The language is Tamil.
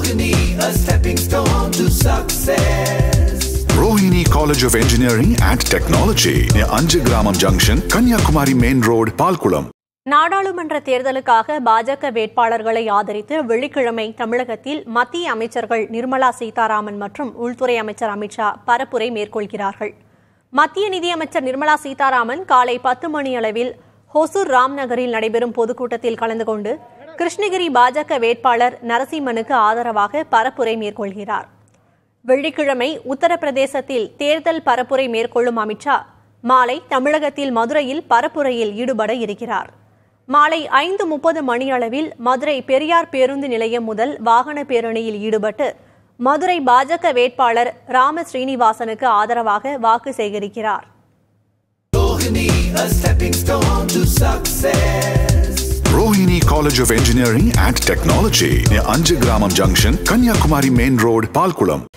Rohini, a stepping stone to success. Rohini College of Engineering and Technology near Anjagramam Junction, Kanyakumari Main Road, Palkulam. நாடாளுமன்ற தேர்தலுக்காக பாஜக வேட்பாளர்களை ஆதரித்து வெள்ளிக்கிழமை தமிழகத்தில் மத்திய அமைச்சர்கள் நிர்மலா சீதாராமன் மற்றும் உள்துறை அமைச்சர் அமித்ஷா பரப்புரை மேற்கொள்கிறார்கள் மத்திய நிதியமைச்சர் நிர்மலா சீதாராமன் காலை பத்து மணி அளவில் ஹொசூர் ராம்நகரில் நடைபெறும் பொதுக்கூட்டத்தில் கலந்து கொண்டு கிருஷ்ணகிரி பாஜக வேட்பாளர் நரசிம்மனுக்கு ஆதரவாக பரப்புரை மேற்கொள்கிறார் வெள்ளிக்கிழமை உத்தரப்பிரதேசத்தில் தேர்தல் பரப்புரை மேற்கொள்ளும் அமித்ஷா மாலை தமிழகத்தில் மதுரையில் பரப்புரையில் ஈடுபட இருக்கிறார் மாலை ஐந்து முப்பது மணியளவில் மதுரை பெரியார் பேருந்து நிலையம் முதல் வாகன பேரணியில் ஈடுபட்டு மதுரை பாஜக வேட்பாளர் ராம ஸ்ரீனிவாசனுக்கு ஆதரவாக வாக்கு சேகரிக்கிறார் Rohini, a stepping stone to success. Rohini College of Engineering and Technology near Anjagramam Junction, Kanyakumari Main Road, Palkulam.